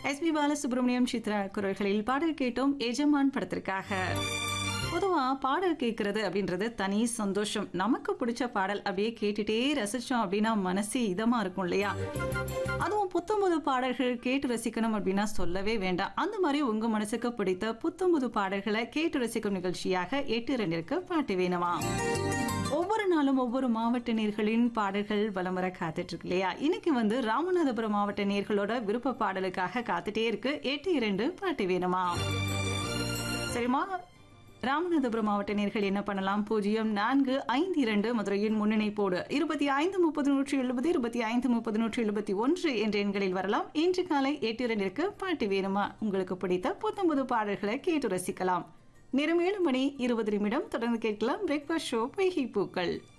S B Balasubramaniam Chitra குரல்களில் பாடல் கேட்டோம் எஜமான் படத்திற்காக பொதுவா பாடல் கேட்கறது அப்படின்றது தனி சந்தோஷம் நமக்கு பிடிச்ச பாடல் அப்படியே கேட்டுட்டே ரசிச்சோம் அப்படின்னா மனசே இதமா இருக்கும் இல்லையா அதுவும் புத்தம்புது பாடல்கள் கேட்டு ரசிக்கணும் அப்படின்னா சொல்லவே வேண்டாம் அந்த மாதிரி உங்க மனசுக்கு பிடித்த புத்தம்புது பாடல்களை கேட்டு ரசிக்கும் நிகழ்ச்சியாக எட்டு ரெண்டிற்கு பாட்டு வேணுமா ஒவ்வொரு நாளும் ஒவ்வொரு மாவட்ட நேர்களின் பாடல்கள் வலம் வர காத்துட்டு இருக்கு இல்லையா இன்னைக்கு வந்து ராமநாதபுரம் மாவட்ட நேர்களோட விருப்ப பாடலுக்காக காத்துட்டே இருக்கு எட்டு இரண்டு பாட்டு வேணுமா சரிம்மா ராமநாதபுரம் மாவட்ட நேர்கள் என்ன பண்ணலாம் பூஜ்ஜியம் நான்கு ஐந்து இரண்டு மதுரையின் முன்னிணைப்போடு இருபத்தி ஐந்து முப்பது நூற்றி எழுபது இருபத்தி ஐந்து முப்பது நூற்றி எழுபத்தி ஒன்று என்ற எண்களில் வரலாம் இன்று காலை எட்டு இரண்டிற்கு பாட்டு வேணுமா உங்களுக்கு பிடித்த புத்தம்புது பாடல்களை கேட்டு ரசிக்கலாம் நேரம் ஏழு மணி இருபது நிமிடம் தொடர்ந்து கேட்கலாம் பிரேக்ஃபாஸ்ட் ஷோ பொய்கை பூக்கள்